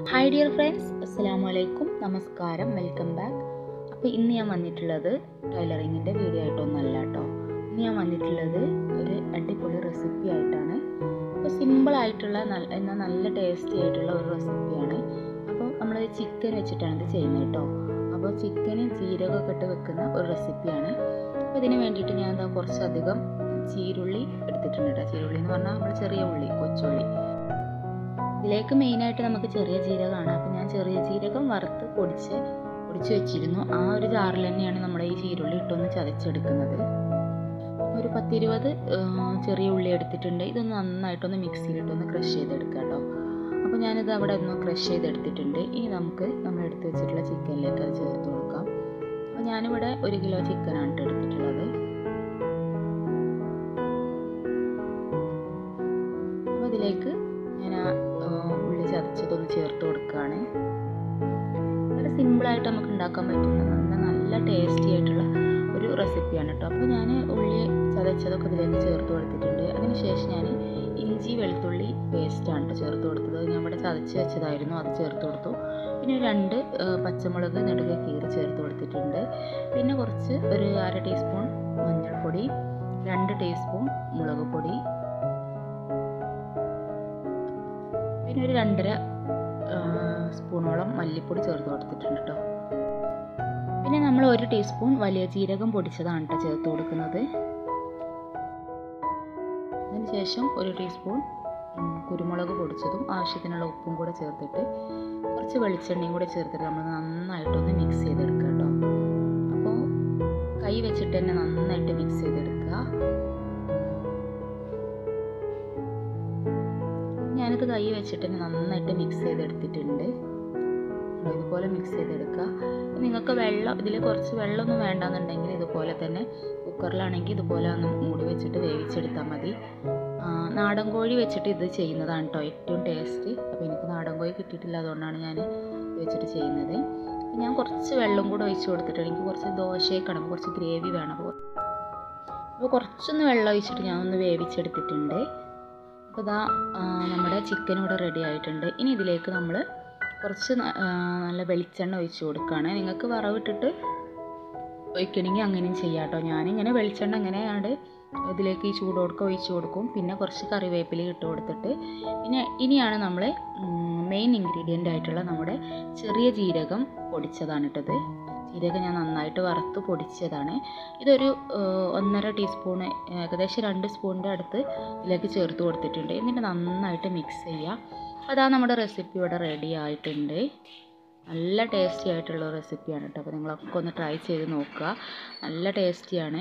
hi dear friends അസ്സലാമു അലൈക്കും നമസ്കാരം വെൽക്കം ബാക്ക് അപ്പോൾ ഇന്ന് ഞാൻ വന്നിട്ടുള്ളത് ടൈലറിങ്ങിൻ്റെ വീഡിയോ ആയിട്ടൊന്നല്ല കേട്ടോ ഇന്ന് ഞാൻ വന്നിട്ടുള്ളത് ഒരു അടിപൊളി റെസിപ്പി ആയിട്ടാണ് അപ്പോൾ സിമ്പിളായിട്ടുള്ള നല്ല എന്നാൽ നല്ല ടേസ്റ്റി ആയിട്ടുള്ള ഒരു റെസിപ്പിയാണ് അപ്പോൾ നമ്മൾ ചിക്കൻ വെച്ചിട്ടാണ് ഇത് ചെയ്യുന്നത് കേട്ടോ അപ്പോൾ ചിക്കന് ജീരകമൊക്കെ ഇട്ട് വെക്കുന്ന ഒരു റെസിപ്പിയാണ് അപ്പോൾ ഇതിന് വേണ്ടിയിട്ട് ഞാൻ എന്താ കുറച്ചധികം ചീരുള്ളി എടുത്തിട്ടുണ്ട് കേട്ടോ ചീരുള്ളി എന്ന് പറഞ്ഞാൽ നമ്മൾ ചെറിയ ഉള്ളി കൊച്ചുള്ളി ഇതിലേക്ക് മെയിനായിട്ട് നമുക്ക് ചെറിയ ജീരകമാണ് അപ്പോൾ ഞാൻ ചെറിയ ജീരകം വറുത്ത് പൊടിച്ച് പൊടിച്ച് വെച്ചിരുന്നു ആ ഒരു ജാറിൽ തന്നെയാണ് നമ്മുടെ ഈ ചീരുള്ളി ഇട്ടൊന്ന് ചതച്ചെടുക്കുന്നത് അപ്പോൾ ഒരു പത്തിരുപത് ചെറിയ ഉള്ളി എടുത്തിട്ടുണ്ട് ഇതൊന്ന് നന്നായിട്ടൊന്ന് മിക്സിയിലിട്ടൊന്ന് ക്രഷ് ചെയ്തെടുക്കാം കേട്ടോ അപ്പോൾ ഞാനിത് അവിടെ ഒന്ന് ക്രഷ് ചെയ്തെടുത്തിട്ടുണ്ട് ഇനി നമുക്ക് നമ്മൾ എടുത്ത് വെച്ചിട്ടുള്ള ചിക്കനിലേക്ക് അത് ചേർത്ത് കൊടുക്കാം അപ്പോൾ ഞാനിവിടെ ഒരു കിലോ ചിക്കനാണ് കേട്ടോ എടുത്തിട്ടുള്ളത് അപ്പോൾ ഇതിലേക്ക് ഞാൻ ആ ഉള്ളി ചതച്ചതൊന്ന് ചേർത്ത് കൊടുക്കുകയാണ് വളരെ സിമ്പിളായിട്ട് നമുക്ക് ഉണ്ടാക്കാൻ പറ്റുന്ന നല്ല നല്ല ടേസ്റ്റി ആയിട്ടുള്ള ഒരു റെസിപ്പിയാണ് കേട്ടോ അപ്പോൾ ഞാൻ ഉള്ളി ചതച്ചതൊക്കെ ഇതിലേക്ക് ചേർത്ത് കൊടുത്തിട്ടുണ്ട് അതിനുശേഷം ഞാൻ ഇഞ്ചി വെളുത്തുള്ളി പേസ്റ്റാണ് കേട്ടോ ചേർത്ത് കൊടുത്തത് ഞാൻ ഇവിടെ ചതച്ച് വെച്ചതായിരുന്നു അത് ചേർത്ത് കൊടുത്തു പിന്നെ രണ്ട് പച്ചമുളക് നെടുക കീറി ചേർത്ത് കൊടുത്തിട്ടുണ്ട് പിന്നെ കുറച്ച് ഒരു അര ടീസ്പൂൺ മഞ്ഞൾപ്പൊടി രണ്ട് ടീസ്പൂൺ മുളക് പൊടി പിന്നെ ഒരു രണ്ടര സ്പൂണോളം മല്ലിപ്പൊടി ചേർത്ത് കൊടുത്തിട്ടുണ്ട് കേട്ടോ പിന്നെ നമ്മൾ ഒരു ടീസ്പൂൺ വലിയ ജീരകം പൊടിച്ചതാണ് കേട്ടോ ചേർത്ത് കൊടുക്കുന്നത് അതിനുശേഷം ഒരു ടീസ്പൂൺ കുരുമുളക് പൊടിച്ചതും ആവശ്യത്തിനുള്ള ഉപ്പും കൂടെ ചേർത്തിട്ട് കുറച്ച് വെളിച്ചെണ്ണയും കൂടെ ചേർത്തിട്ട് നമ്മൾ നന്നായിട്ടൊന്ന് മിക്സ് ചെയ്തെടുക്കുക കേട്ടോ അപ്പോൾ കൈ വെച്ചിട്ട് തന്നെ നന്നായിട്ട് മിക്സ് ചെയ്തെടുക്കുക ഞാനിത് കൈ വെച്ചിട്ട് തന്നെ നന്നായിട്ട് മിക്സ് ചെയ്തെടുത്തിട്ടുണ്ട് ഇതുപോലെ മിക്സ് ചെയ്തെടുക്കുക നിങ്ങൾക്ക് വെള്ളം ഇതിൽ കുറച്ച് വെള്ളമൊന്നും വേണ്ടാന്നുണ്ടെങ്കിൽ ഇതുപോലെ തന്നെ കുക്കറിലാണെങ്കിൽ ഇതുപോലെ ഒന്ന് മൂടി വെച്ചിട്ട് വേവിച്ചെടുത്താൽ മതി നാടൻ കോഴി വെച്ചിട്ട് ഇത് ചെയ്യുന്നതാണ് കേട്ടോ ഏറ്റവും ടേസ്റ്റ് അപ്പോൾ എനിക്ക് നാടൻ കോഴി കിട്ടിയിട്ടില്ല അതുകൊണ്ടാണ് ഞാൻ വെച്ചിട്ട് ചെയ്യുന്നത് ഞാൻ കുറച്ച് വെള്ളം കൂടെ ഒഴിച്ച് കൊടുത്തിട്ട് എനിക്ക് കുറച്ച് ദോശയൊക്കെ കുറച്ച് ഗ്രേവി വേണം അപ്പോൾ അപ്പോൾ കുറച്ചൊന്ന് വെള്ളം ഒഴിച്ചിട്ട് ഞാൻ ഒന്ന് വേവിച്ചെടുത്തിട്ടുണ്ട് അപ്പോൾ ഇതാ നമ്മുടെ ചിക്കൻ ഇവിടെ റെഡി ആയിട്ടുണ്ട് ഇനി ഇതിലേക്ക് നമ്മൾ കുറച്ച് നല്ല വെളിച്ചെണ്ണ ഒഴിച്ച് കൊടുക്കുകയാണ് നിങ്ങൾക്ക് വറവിട്ടിട്ട് ഒഴിക്കണമെങ്കിൽ അങ്ങനെയും ചെയ്യാം കേട്ടോ ഞാനിങ്ങനെ വെളിച്ചെണ്ണ ഇങ്ങനെയാണ് ഇതിലേക്ക് ഈ ചൂടോടൊക്കെ ഒഴിച്ച് കൊടുക്കും പിന്നെ കുറച്ച് കറിവേപ്പില ഇട്ട് കൊടുത്തിട്ട് പിന്നെ ഇനിയാണ് നമ്മൾ മെയിൻ ഇൻഗ്രീഡിയൻ്റ് ആയിട്ടുള്ള നമ്മുടെ ചെറിയ ജീരകം പൊടിച്ചതാണ് ഇട്ടത് ജീരകം ഞാൻ നന്നായിട്ട് വറുത്ത് പൊടിച്ചതാണ് ഇതൊരു ഒന്നര ടീസ്പൂണ് ഏകദേശം രണ്ട് സ്പൂണിൻ്റെ അടുത്ത് ഇതിലേക്ക് ചേർത്ത് കൊടുത്തിട്ടുണ്ട് എന്നിട്ട് നന്നായിട്ട് മിക്സ് ചെയ്യുക അതാ നമ്മുടെ റെസിപ്പി ഇവിടെ റെഡി ആയിട്ടുണ്ട് നല്ല ടേസ്റ്റി ആയിട്ടുള്ള റെസിപ്പിയാണ് കേട്ടോ അപ്പോൾ നിങ്ങളൊക്കെ ഒന്ന് ട്രൈ ചെയ്ത് നോക്കുക നല്ല ടേസ്റ്റിയാണ്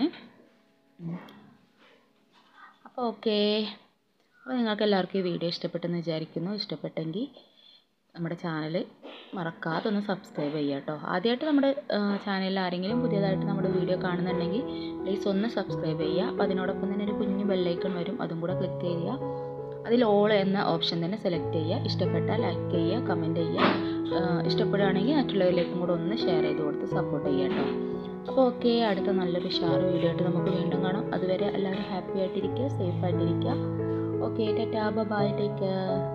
അപ്പോൾ ഓക്കേ അപ്പോൾ നിങ്ങൾക്ക് എല്ലാവർക്കും ഈ വീഡിയോ ഇഷ്ടപ്പെട്ടെന്ന് വിചാരിക്കുന്നു ഇഷ്ടപ്പെട്ടെങ്കിൽ നമ്മുടെ ചാനൽ മറക്കാതെ ഒന്ന് സബ്സ്ക്രൈബ് ചെയ്യുക കേട്ടോ ആദ്യമായിട്ട് നമ്മുടെ ചാനലിൽ ആരെങ്കിലും പുതിയതായിട്ട് നമ്മുടെ വീഡിയോ കാണുന്നുണ്ടെങ്കിൽ പ്ലീസ് ഒന്ന് സബ്സ്ക്രൈബ് ചെയ്യുക അപ്പോൾ അതിനോടൊപ്പം തന്നെ ഒരു കുഞ്ഞു ബെല്ലൈക്കൺ വരും അതും കൂടെ ക്ലിക്ക് ചെയ്യുക അതിൽ ഓൾ എന്ന ഓപ്ഷൻ തന്നെ സെലക്ട് ചെയ്യുക ഇഷ്ടപ്പെട്ടാൽ ലൈക്ക് ചെയ്യുക കമൻറ്റ് ചെയ്യുക ഇഷ്ടപ്പെടുകയാണെങ്കിൽ മറ്റുള്ളവരിലേക്കും കൂടെ ഒന്ന് ഷെയർ ചെയ്ത് കൊടുത്ത് സപ്പോർട്ട് ചെയ്യുക കേട്ടോ അപ്പോൾ ഓക്കെ അടുത്ത നല്ലൊരു ഷാർ വീഡിയോ ആയിട്ട് നമുക്ക് വീണ്ടും കാണാം അതുവരെ എല്ലാവരും ഹാപ്പി ആയിട്ടിരിക്കുക സേഫ് ആയിട്ടിരിക്കുക okay tata bye take care